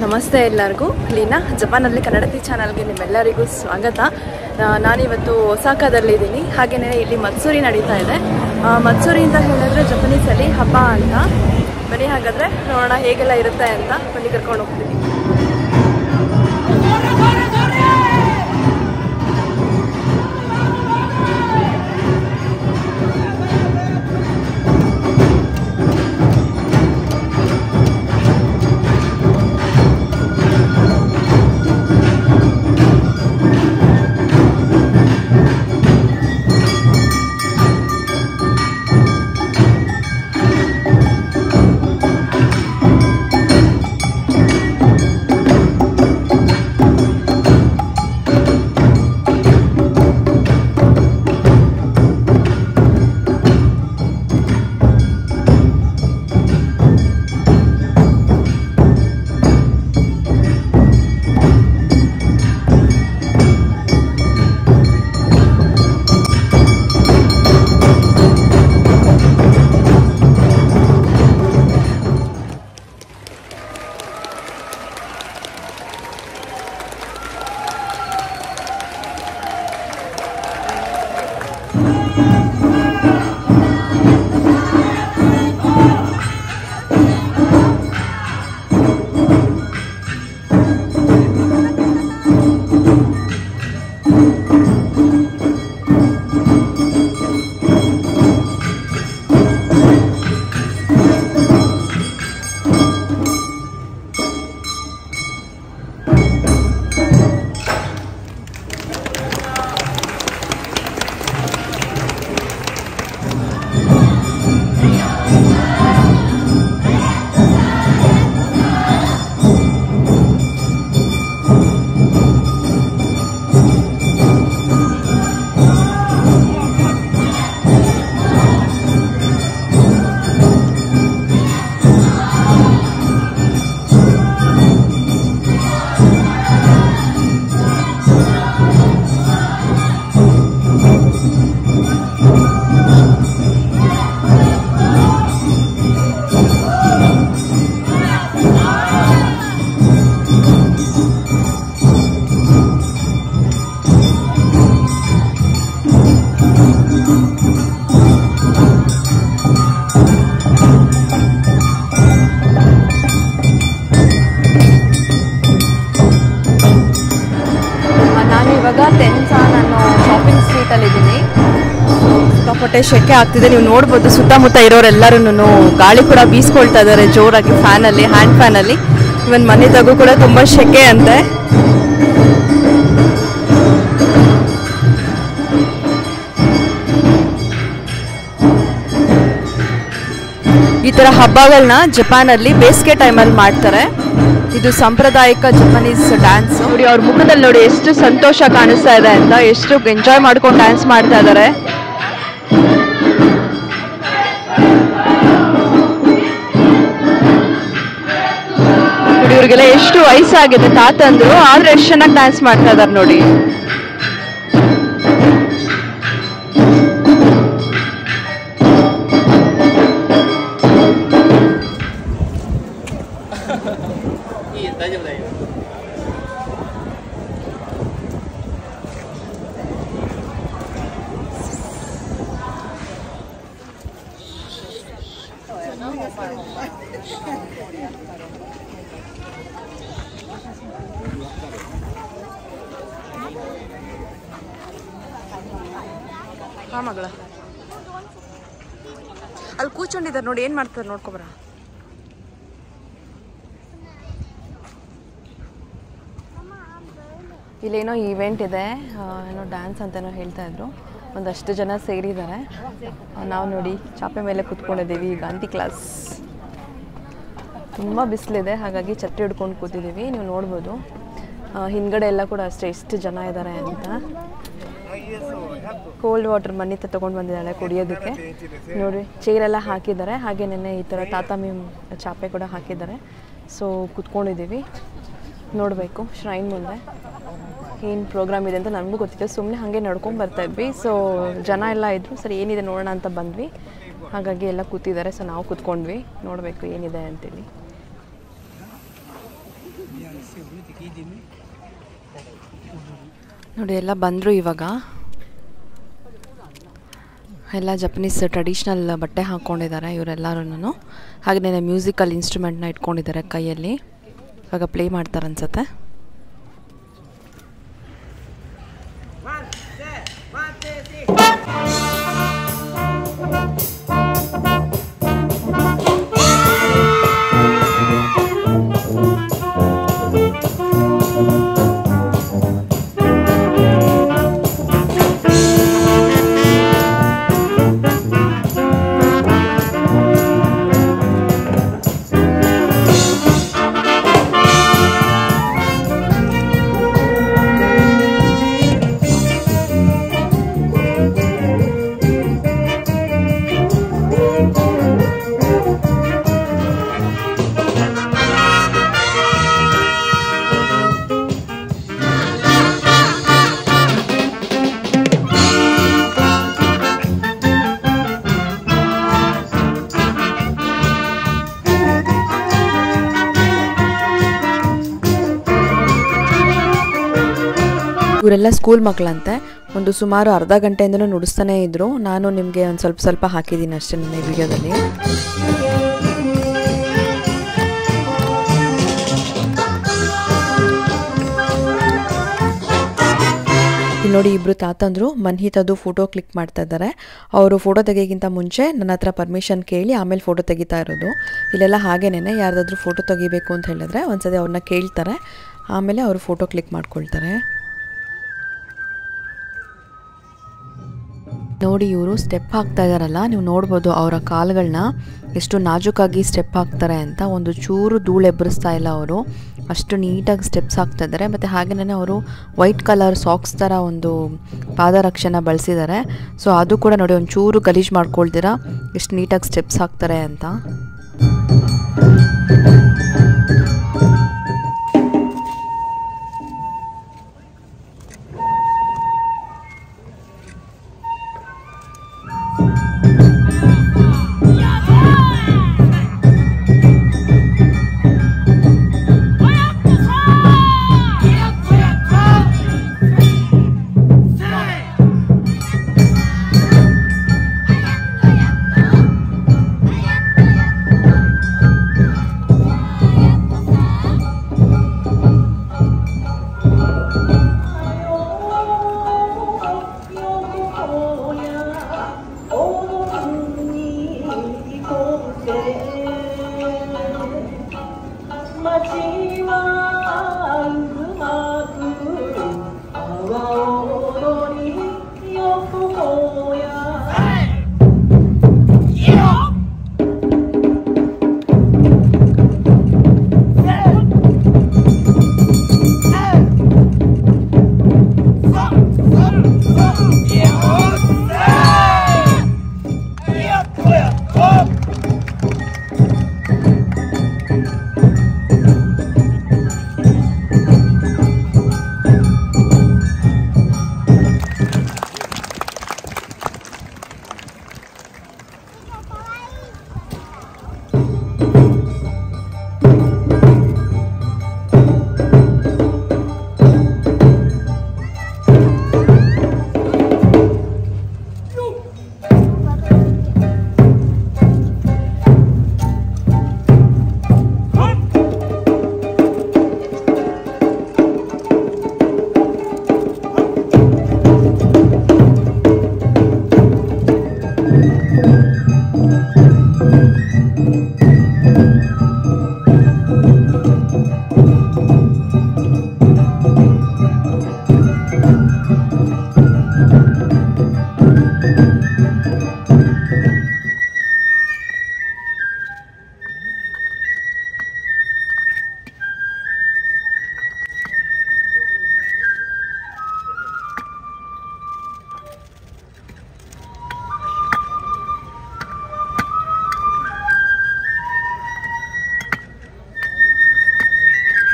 ನಮಸ್ತೆ ಎಲ್ಲರಿಗೂ ಲೀನಾ ಜಪಾನಲ್ಲಿ ಕನ್ನಡತಿ ಚಾನಲ್ಗೆ ನಿಮ್ಮೆಲ್ಲರಿಗೂ ಸ್ವಾಗತ ಆ, ನಾನಿವತ್ತು ಒಸಾಕಾದಲ್ಲಿದ್ದೀನಿ ಹಾಗೆಯೇ ಇಲ್ಲಿ ಮತ್ಸೂರಿ ನಡೀತಾ ಇದೆ ಆ, ಮತ್ಸೂರಿ ಅಂತ ಹೇಳಿದ್ರೆ ಜಪನೀಸಲ್ಲಿ ಹಬ್ಬ ಅಂತ ಬನ್ನಿ ಹಾಗಾದರೆ ನೋಡೋಣ ಹೇಗೆಲ್ಲ ಇರುತ್ತೆ ಅಂತ ಬನ್ನಿ ಕರ್ಕೊಂಡು ಹೋಗ್ತೀನಿ ನಾನು ಇವಾಗ ತೆನ್ಸಾನ್ ಅನ್ನೋ ಶಾಪಿಂಗ್ ಸ್ಟ್ರೀಟಲ್ಲಿದ್ದೀನಿ ಸಿಕ್ಕಾಪಟ್ಟೆ ಶೆಕೆ ಆಗ್ತಿದೆ ನೀವು ನೋಡ್ಬೋದು ಸುತ್ತಮುತ್ತ ಇರೋರೆಲ್ಲರೂ ಗಾಳಿ ಕೂಡ ಬೀಸ್ಕೊಳ್ತಾ ಇದ್ದಾರೆ ಜೋರಾಗಿ ಫ್ಯಾನಲ್ಲಿ ಹ್ಯಾಂಡ್ ಫ್ಯಾನಲ್ಲಿ ಇವನ್ ಮನೆದಾಗೂ ಕೂಡ ತುಂಬ ಶೆಕೆ ಅಂತೆ ಈ ಥರ ಹಬ್ಬಗಳನ್ನ ಜಪಾನಲ್ಲಿ ಬೇಸಿಗೆ ಟೈಮಲ್ಲಿ ಮಾಡ್ತಾರೆ ಇದು ಸಾಂಪ್ರದಾಯಿಕ ಜಪಾನೀಸ್ ಡ್ಯಾನ್ಸ್ ನೋಡಿ ಅವ್ರ ಮುಖದಲ್ಲಿ ನೋಡಿ ಎಷ್ಟು ಸಂತೋಷ ಕಾಣಿಸ್ತಾ ಇದೆ ಅಂತ ಎಷ್ಟು ಎಂಜಾಯ್ ಮಾಡ್ಕೊಂಡು ಡ್ಯಾನ್ಸ್ ಮಾಡ್ತಾ ಇದ್ದಾರೆ ನೋಡಿ ಇವ್ರಿಗೆಲ್ಲ ಎಷ್ಟು ವಯಸ್ಸಾಗಿದೆ ತಾತಂದ್ರು ಆದ್ರೆ ಎಷ್ಟು ಚೆನ್ನಾಗಿ ಡ್ಯಾನ್ಸ್ ಮಾಡ್ತಾ ಇದಾರೆ ನೋಡಿ ಹಾ ಮಗಳ ಅಲ್ಲಿ ಕೂತ್ಕೊಂಡಿದ್ದಾರೆ ನೋಡಿ ಏನ್ ಮಾಡ್ತಾರೆ ನೋಡ್ಕೊಬರ ಇಲ್ಲೇನೋ ಈವೆಂಟ್ ಇದೆ ಆ, ಏನೋ ಡ್ಯಾನ್ಸ್ ಅಂತೇನೋ ಹೇಳ್ತಾ ಇದ್ರು ಒಂದಷ್ಟು ಜನ ಸೇರಿದ್ದಾರೆ ಆ, ನಾವು ನೋಡಿ ಚಾಪೆ ಮೇಲೆ ಕೂತ್ಕೊಂಡಿದ್ದೀವಿ ಗಾಂಧಿ ಕ್ಲಾಸ್ ತುಂಬ ಬಿಸಿಲಿದೆ ಹಾಗಾಗಿ ಛತ್ರಿ ಹಿಡ್ಕೊಂಡು ಕೂತಿದ್ದೀವಿ ನೀವು ನೋಡ್ಬೋದು ಆ, ಹಿಂದ್ಗಡೆ ಎಲ್ಲ ಕೂಡ ಅಷ್ಟೇ ಎಷ್ಟು ಜನ ಇದ್ದಾರೆ ಅಂತ ಕೋಲ್ಡ್ ವಾಟರ್ ಮನೆ ತೊಗೊಂಡು ಬಂದಿದ್ದಾಳೆ ಕುಡಿಯೋದಕ್ಕೆ ನೋಡಿ ಚೇರೆಲ್ಲ ಹಾಕಿದ್ದಾರೆ ಹಾಗೆ ನೆನ್ನೆ ಈ ಥರ ತಾತಾಮಿ ಚಾಪೆ ಕೂಡ ಹಾಕಿದ್ದಾರೆ ಸೊ ಕುತ್ಕೊಂಡಿದ್ದೀವಿ ನೋಡಬೇಕು ಶ್ರೈನ್ ಮುಂದೆ ಏನು ಪ್ರೋಗ್ರಾಮ್ ಇದೆ ಅಂತ ನನಗೂ ಗೊತ್ತಿತ್ತು ಸುಮ್ಮನೆ ಹಾಗೆ ನಡ್ಕೊಂಡು ಬರ್ತಾ ಇದ್ವಿ ಸೊ ಜನ ಎಲ್ಲ ಇದ್ರು ಸರಿ ಏನಿದೆ ನೋಡೋಣ ಅಂತ ಬಂದ್ವಿ ಹಾಗಾಗಿ ಎಲ್ಲ ಕೂತಿದ್ದಾರೆ ಸೊ ನಾವು ಕೂತ್ಕೊಂಡ್ವಿ ನೋಡಬೇಕು ಏನಿದೆ ಅಂತೇಳಿ ನೋಡಿ ಎಲ್ಲ ಬಂದರು ಇವಾಗ ಎಲ್ಲ ಜಪನೀಸ್ ಟ್ರೆಡಿಷ್ನಲ್ ಬಟ್ಟೆ ಹಾಕ್ಕೊಂಡಿದ್ದಾರೆ ಇವರೆಲ್ಲರೂ ಹಾಗೆಯೇ ಮ್ಯೂಸಿಕಲ್ ಇನ್ಸ್ಟ್ರೂಮೆಂಟ್ನ ಇಟ್ಕೊಂಡಿದ್ದಾರೆ ಕೈಯಲ್ಲಿ ಇವಾಗ ಪ್ಲೇ ಮಾಡ್ತಾರೆ ಅನ್ಸುತ್ತೆ ಇವರೆಲ್ಲ ಸ್ಕೂಲ್ ಮಕ್ಕಳಂತೆ ಒಂದು ಸುಮಾರು ಅರ್ಧ ಗಂಟೆಯಿಂದನೂ ನುಡಿಸ್ತಾನೇ ಇದ್ರು ನಾನು ನಿಮಗೆ ಒಂದು ಸ್ವಲ್ಪ ಸ್ವಲ್ಪ ಹಾಕಿದ್ದೀನಿ ಅಷ್ಟೇ ನನ್ನ ಈ ವಿಡಿಯೋದಲ್ಲಿ ಇಲ್ಲಿ ನೋಡಿ ಇಬ್ಬರು ತಾತಂದ್ರು ಮನ್ಹಿತದು ಫೋಟೋ ಕ್ಲಿಕ್ ಮಾಡ್ತಾ ಇದ್ದಾರೆ ಅವರು ಫೋಟೋ ತೆಗಿಯೋಕ್ಕಿಂತ ಮುಂಚೆ ನನ್ನ ಹತ್ರ ಪರ್ಮಿಷನ್ ಕೇಳಿ ಆಮೇಲೆ ಫೋಟೋ ತೆಗಿತಾ ಇರೋದು ಇಲ್ಲೆಲ್ಲ ಹಾಗೇನೆ ಯಾರ್ದಾದ್ರೂ ಫೋಟೋ ತೆಗಿಬೇಕು ಅಂತ ಹೇಳಿದ್ರೆ ಒಂದ್ಸತಿ ಅವ್ರನ್ನ ಕೇಳ್ತಾರೆ ಆಮೇಲೆ ಅವರು ಫೋಟೋ ಕ್ಲಿಕ್ ಮಾಡ್ಕೊಳ್ತಾರೆ ನೋಡಿ ಇವರು ಸ್ಟೆಪ್ ಹಾಕ್ತಾ ಇದಾರಲ್ಲ ನೀವು ನೋಡ್ಬೋದು ಅವರ ಕಾಲುಗಳನ್ನ ಎಷ್ಟು ನಾಜೂಕಾಗಿ ಸ್ಟೆಪ್ ಹಾಕ್ತಾರೆ ಅಂತ ಒಂದು ಚೂರು ಧೂಳು ಎಬ್ಬರಿಸ್ತಾ ಇಲ್ಲ ಅವರು ಅಷ್ಟು ನೀಟಾಗಿ ಸ್ಟೆಪ್ಸ್ ಹಾಕ್ತಾ ಇದ್ದಾರೆ ಮತ್ತು ಹಾಗೆಯೇ ಅವರು ವೈಟ್ ಕಲರ್ ಸಾಕ್ಸ್ ಥರ ಒಂದು ಪಾದರಕ್ಷೆನ ಬಳಸಿದ್ದಾರೆ ಸೊ ಅದು ಕೂಡ ನೋಡಿ ಒಂದು ಚೂರು ಗಲೀಜು ಮಾಡ್ಕೊಳ್ತೀರಾ ಎಷ್ಟು ನೀಟಾಗಿ ಸ್ಟೆಪ್ಸ್ ಹಾಕ್ತಾರೆ ಅಂತ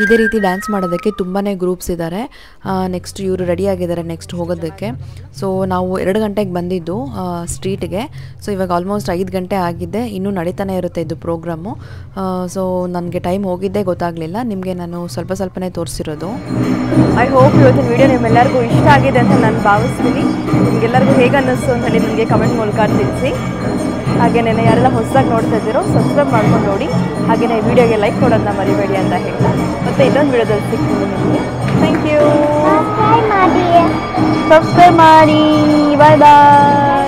ಇದೇ ರೀತಿ ಡ್ಯಾನ್ಸ್ ಮಾಡೋದಕ್ಕೆ ತುಂಬಾ ಗ್ರೂಪ್ಸ್ ಇದ್ದಾರೆ ನೆಕ್ಸ್ಟ್ ಇವರು ರೆಡಿ ಆಗಿದ್ದಾರೆ ನೆಕ್ಸ್ಟ್ ಹೋಗೋದಕ್ಕೆ ಸೊ ನಾವು ಎರಡು ಗಂಟೆಗೆ ಬಂದಿದ್ದು ಸ್ಟ್ರೀಟ್ಗೆ ಸೊ ಇವಾಗ ಆಲ್ಮೋಸ್ಟ್ ಐದು ಗಂಟೆ ಆಗಿದೆ ಇನ್ನೂ ನಡೀತಾನೆ ಇರುತ್ತೆ ಇದು ಪ್ರೋಗ್ರಾಮು ಸೊ ನನಗೆ ಟೈಮ್ ಹೋಗಿದ್ದೇ ಗೊತ್ತಾಗಲಿಲ್ಲ ನಿಮಗೆ ನಾನು ಸ್ವಲ್ಪ ಸ್ವಲ್ಪನೇ ತೋರಿಸಿರೋದು ಐ ಹೋಪ್ ಇವತ್ತಿನ ವಿಡಿಯೋ ನಿಮ್ಮೆಲ್ಲರಿಗೂ ಇಷ್ಟ ಆಗಿದೆ ಅಂತ ನಾನು ಭಾವಿಸ್ತೀನಿ ನಿಮಗೆಲ್ಲರಿಗೂ ಹೇಗೆ ಅನ್ನಿಸ್ತು ಅಂತ ಹೇಳಿ ನನಗೆ ಕಮೆಂಟ್ ಮೂಲಕ ತಿಳಿಸಿ ಹಾಗೆಯೇ ಯಾರೆಲ್ಲ ಹೊಸದಾಗಿ ನೋಡ್ತಾ ಇದ್ದೀರೋ ಸಬ್ಸ್ಕ್ರೈಬ್ ಮಾಡ್ಕೊಂಡು ನೋಡಿ ಹಾಗೆಯೇ ವಿಡಿಯೋಗೆ ಲೈಕ್ ಕೊಡೋದನ್ನ ಮರಿಬೇಡಿ ಅಂತ ಹೇಳ್ತಾ ಮತ್ತೆ ಇನ್ನೊಂದು ವಿಡಿಯೋದಲ್ಲಿ ಸಿಗ್ತೀನಿ ನಿಮಗೆ ಥ್ಯಾಂಕ್ ಯು ಸಬ್ಸ್ಕ್ರೈಬ್ ಮಾಡಿ ಸಬ್ಸ್ಕ್ರೈಬ್ ಮಾಡಿ ಬಾಯ್ ಬಾಯ್